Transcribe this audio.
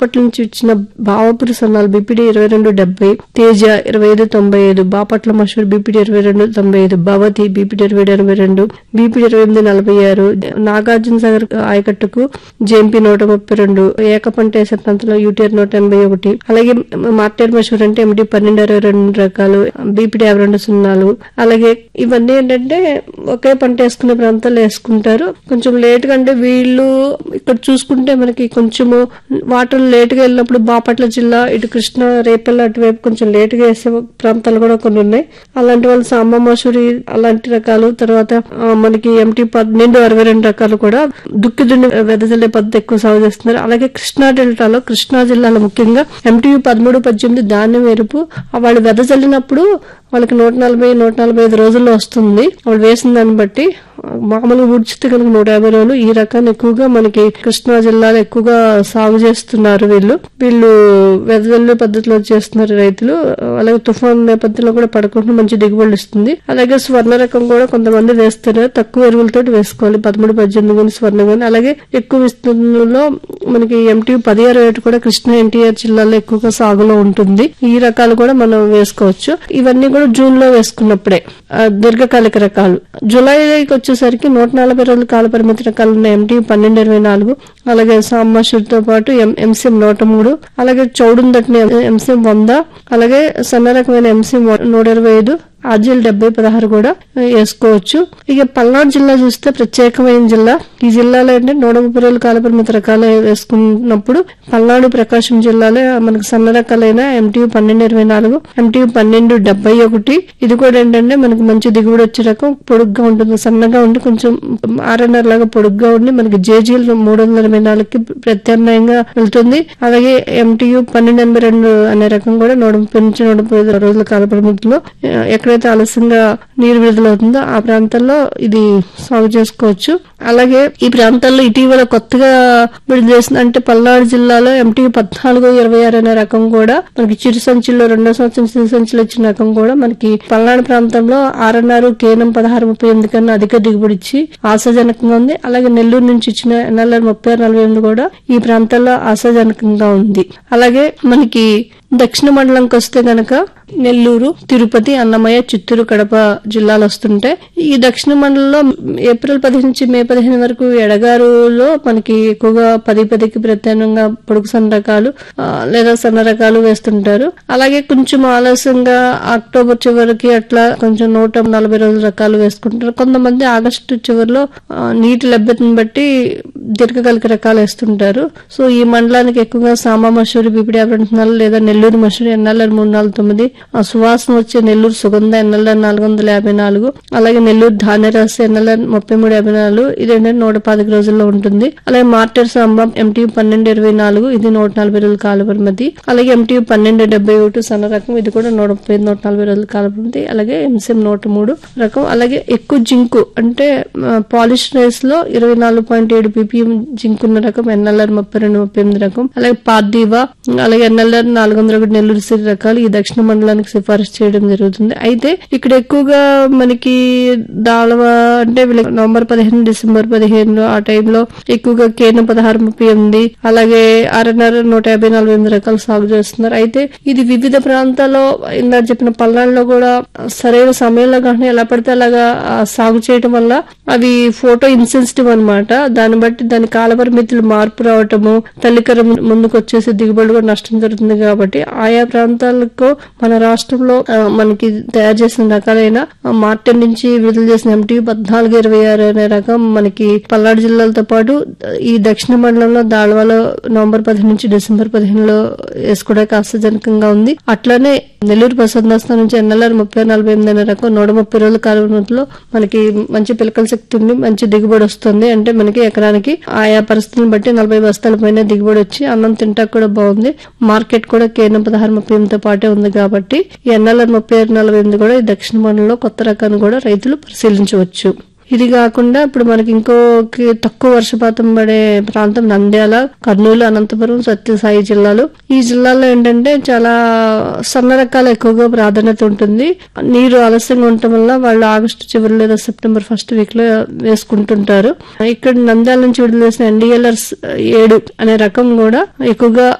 బాపట్ల నుంచి ఇచ్చిన భావపురి సన్నాలు బీపీడీ ఇరవై రెండు డెబ్బై తేజ ఇరవై ఐదు తొంభై ఐదు బాపట్ల మషూర్ బీపీడీ ఇరవై రెండు తొంభై ఐదు భవతి బీపీడీ ఇరవై ఏడు ఎనభై రెండు బీపీడీ ఇరవై ఎనిమిది నలభై ఆరు నాగార్జున సాగర్ ఆయకట్టుకు జేఎంపీ నూట ముప్పై రెండు ఏకపంట వేసే ప్రాంతంలో యూటీఆర్ నూట ఎనభై ఒకటి అలాగే మార్టేర్ మషూర్ అంటే ఎండి పన్నెండు అరవై రెండు రకాలు బీపీడీ యాభై రెండు సున్నాలు అలాగే ఇవన్నీ ఏంటంటే ఒకే పంట వేసుకునే ప్రాంతాల్లో వేసుకుంటారు కొంచెం లేట్ గా అంటే వీళ్ళు ఇక్కడ చూసుకుంటే మనకి కొంచెము వాటర్ లేట్ గా వెళ్ళినప్పుడు బాపట్ల జిల్లా ఇటు కృష్ణ రేపల్ల అటువైపు కొంచెం లేట్ గా వేసే ప్రాంతాలు కూడా కొన్ని ఉన్నాయి అలాంటి వాళ్ళు సాంబ మసూరి అలాంటి రకాలు తర్వాత ఆ, మనకి ఎంటీ పన్నెండు అరవై రెండు రకాలు కూడా దుక్కి దున్ని వెదజల్లే పద్ధతి ఎక్కువ సాగు చేస్తున్నారు అలాగే కృష్ణా డెల్టాలో కృష్ణా జిల్లాలో ముఖ్యంగా ఎంటీయూ పదమూడు పద్దెనిమిది ధాన్యం ఎరుపు ఆ వాళ్ళు వెదజల్లినప్పుడు వాళ్ళకి నూట నలభై నూట నలభై ఐదు రోజుల్లో వస్తుంది వాళ్ళు వేసిన దాన్ని బట్టి మామూలుగా ఊడ్చితే కనుక నూట యాభై రోజులు ఈ రకాన్ని ఎక్కువగా మనకి కృష్ణా జిల్లాలో ఎక్కువగా సాగు చేస్తున్నారు వీళ్ళు వీళ్ళు వెదజల్లే పద్ధతిలో చేస్తున్నారు రైతులు అలాగే తుఫాన్ నేపథ్యంలో కూడా పడకుండా మంచి దిగుబడులు ఇస్తుంది అలాగే స్వర్ణ రకం కూడా కొంతమంది వేస్తారు తక్కువ ఎరువులతో వేసుకోవాలి పదమూడు పద్దెనిమిది కానీ స్వర్ణ కానీ అలాగే ఎక్కువ విస్తీర్ణంలో మనకి ఎంటీ పది అరవై ఒకటి కూడా కృష్ణా ఎన్టీఆర్ జిల్లాలో ఎక్కువగా సాగులో ఉంటుంది ఈ రకాలు కూడా మనం వేసుకోవచ్చు ఇవన్నీ కూడా జూన్ లో వేసుకున్నప్పుడే ఆ, దీర్ఘకాలిక రకాలు జూలైకి వచ్చేసరికి నూట నలభై రోజుల కాల పరిమితి రకాలు ఉన్న ఎంటీ పన్నెండు ఇరవై నాలుగు అలాగే సాంబాషుడితో పాటు ఎం ఎంసీఎం నూట మూడు అలాగే చౌడున్ దట్టిన ఎంసీఎం వంద అలాగే సన్న రకమైన ఎంసీఎం నూట ఇరవై ఐదు ఆర్జీఎల్ డెబ్బై పదహారు కూడా వేసుకోవచ్చు ఇక పల్నాడు జిల్లా చూస్తే ప్రత్యేకమైన జిల్లా ఈ జిల్లాలో ఏంటంటే నూట ముప్పై రోజుల కాలపరిమిత రకాలు వేసుకున్నప్పుడు పల్నాడు ప్రకాశం జిల్లాలో మనకు సన్న రకాలైన ఎంటీయూ పన్నెండు ఇరవై నాలుగు ఎంటీయూ పన్నెండు డెబ్బై ఒకటి ఇది కూడా ఏంటంటే మనకి మంచి దిగుబడి వచ్చే రకం పొడుగ్గా ఉంటుంది సన్నగా ఉండి కొంచెం ఆర్ఎన్ఆర్ లాగా పొడుగ్గా ఉండి మనకి జేజీఎల్ మూడు వందల ఎనభై నాలుగుకి ప్రత్యామ్నాయంగా వెళ్తుంది అలాగే ఎంటీయూ పన్నెండు ఎనభై రెండు అనే రకం కూడా నూట ముప్పై నుంచి నూట ముప్పై ఐదు రోజుల కాల పరిమితిలో ఆ, ఎక్కడైతే ఆలస్యంగా నీరు విడుదలవుతుందో ఆ ప్రాంతాల్లో ఇది సాగు చేసుకోవచ్చు అలాగే ఈ ప్రాంతాల్లో ఇటీవల కొత్తగా విడుదల చేసిన అంటే పల్నాడు జిల్లాలో ఎంటీ పద్నాలుగు ఇరవై ఆరు అనే రకం కూడా మనకి చిరు సంచుల్లో రెండో సంవత్సరం చిరు సంచులు ఇచ్చిన రకం కూడా మనకి పల్నాడు ప్రాంతంలో ఆర్ఎన్ఆర్ కేనం పదహారు ముప్పై ఎనిమిది కన్నా అధిక దిగుబడి ఇచ్చి ఆశాజనకంగా ఉంది అలాగే నెల్లూరు నుంచి ఇచ్చిన ఎన్ఎల్ఆర్ ముప్పై ఆరు నలభై ఎనిమిది కూడా ఈ ప్రాంతాల్లో ఆశాజనకంగా ఉంది అలాగే మనకి దక్షిణ మండలంకి వస్తే గనక నెల్లూరు తిరుపతి అన్నమయ్య చిత్తూరు కడప జిల్లాలు వస్తుంటే ఈ దక్షిణ మండలంలో ఏప్రిల్ పదిహేను నుంచి మే పదిహేను వరకు ఎడగారులో మనకి ఎక్కువగా పది పదికి ప్రత్యామ్నాయంగా పొడుగు సన్న రకాలు ఆ, లేదా సన్న రకాలు వేస్తుంటారు అలాగే కొంచెం ఆలస్యంగా అక్టోబర్ చివరికి అట్లా కొంచెం నూట నలభై రోజుల రకాలు వేసుకుంటారు కొంతమంది ఆగస్టు చివరిలో ఆ, నీటి లభ్యతను బట్టి దీర్ఘకాలిక రకాలు వేస్తుంటారు సో ఈ మండలానికి ఎక్కువగా సామా మసూరి బీపీడీ యాభై రెండు నాలుగు లేదా నెల్లూరు మసూరి ఎన్ఎల్ఆర్ మూడు నాలుగు తొమ్మిది ఆ సువాసన వచ్చే నెల్లూరు సుగంధ ఎన్ఎల్ఆర్ నాలుగు వందల యాభై నాలుగు అలాగే నెల్లూరు ధాన్యరాశి ఎన్ఎల్ఆర్ ముప్పై మూడు యాభై నాలుగు ఇది ఏంటంటే నూట పాతిక రోజుల్లో ఉంటుంది అలాగే మార్టర్ సాంబా ఎంటీ పన్నెండు ఇరవై నాలుగు ఇది నూట నలభై రోజుల కాల పరిమితి అలాగే ఎంటీ పన్నెండు డెబ్బై ఒకటి సన్న రకం ఇది కూడా నూట ముప్పై ఐదు, నూట నలభై రోజుల కాల పరిమితి అలాగే ఎంసీఎం నూట మూడు రకం అలాగే ఎక్కువ జింకు అంటే పాలిష్ రైస్ లో ఇరవై నాలుగు పాయింట్ ఏడు పీపీఎం జింక్ ఉన్న రకం ఎన్ఎల్ఆర్ ముప్పై రెండు ముప్పై ఎనిమిది రకం అలాగే పార్దీవా అలాగే ఎన్ఎల్ఆర్ నాలుగు వందల ఒకటి నెల్లూరు సిరి రకాలు ఈ దక్షిణ మండలానికి సిఫారసు చేయడం జరుగుతుంది అయితే ఇక్కడ ఎక్కువగా మనకి దాళవ అంటే వీళ్ళకి నవంబర్ పదిహేను డిసెంబర్ పదిహేను ఆ టైంలో ఎక్కువగా కేన పదహారు ముప్పై ఎనిమిది అలాగే ఆర్ఎన్ఆర్ నూట యాభై నలభై ఎనిమిది రకాలు సాగు చేస్తున్నారు అయితే ఇది వివిధ ప్రాంతాల్లో ఇందాక చెప్పిన పల్నాడులో కూడా సరైన సమయంలో కానీ ఎలా పడితే అలాగా ఆ, సాగు చేయడం వల్ల అవి ఫోటో ఇన్సెన్సిటివ్ అన్నమాట దాన్ని బట్టి దాని కాలపరిమితులు మార్పు రావటము తల్లికరం ముందుకు వచ్చేసి దిగుబడి కూడా నష్టం జరుగుతుంది కాబట్టి ఆయా ప్రాంతాలకు మన రాష్ట్రంలో ఆ, మనకి తయారు చేసిన రకాలైన ఆ, మార్టెన్ నుంచి విడుదల చేసిన ఎంటీ పద్నాలుగు ఇరవై ఆరు అనే రకం మనకి పల్నాడు జిల్లాలతో పాటు ఈ దక్షిణ మండలంలో దాళవాలో నవంబర్ పదిహేను నుంచి డిసెంబర్ పదిహేనులో వేసుకోవడానికి ఆశాజనకంగా ఉంది అట్లానే నెల్లూరు ప్రసాద్ నుంచి ఎన్ఎల్ఆర్ ముప్పై నలభై ఎనిమిది అనే రకం నూట ముప్పై రోజుల కాలంలో మనకి మంచి పిలకల శక్తి ఉంది మంచి దిగుబడి వస్తుంది అంటే మనకి ఎకరానికి ఆయా పరిస్థితులను బట్టి నలభై బస్తాల పైన దిగుబడి వచ్చి అన్నం తింటాక కూడా బాగుంది మార్కెట్ కూడా కేంద్రం పదహారు ముప్పై ఎనిమిదితో పాటే ఉంది కాబట్టి ఈ ఎన్ఎల్ఆర్ ముప్పై ఆరు నలభై ఎనిమిది కూడా ఈ దక్షిణ మండలంలో కొత్త రకాన్ని కూడా రైతులు పరిశీలించవచ్చు ఇది కాకుండా ఇప్పుడు మనకి ఇంకోకి తక్కువ వర్షపాతం పడే ప్రాంతం నంద్యాల కర్నూలు అనంతపురం సత్యసాయి జిల్లాలు ఈ జిల్లాలో ఏంటంటే చాలా సన్న రకాలు ఎక్కువగా ప్రాధాన్యత ఉంటుంది నీరు ఆలస్యంగా ఉండటం వల్ల వాళ్ళు ఆగస్టు చివరి లేదా సెప్టెంబర్ ఫస్ట్ వీక్ లో వేసుకుంటుంటారు ఇక్కడ నంద్యాల నుంచి విడుదల చేసిన ఎన్డీఎల్ఆర్ ఏడు అనే రకం కూడా ఎక్కువగా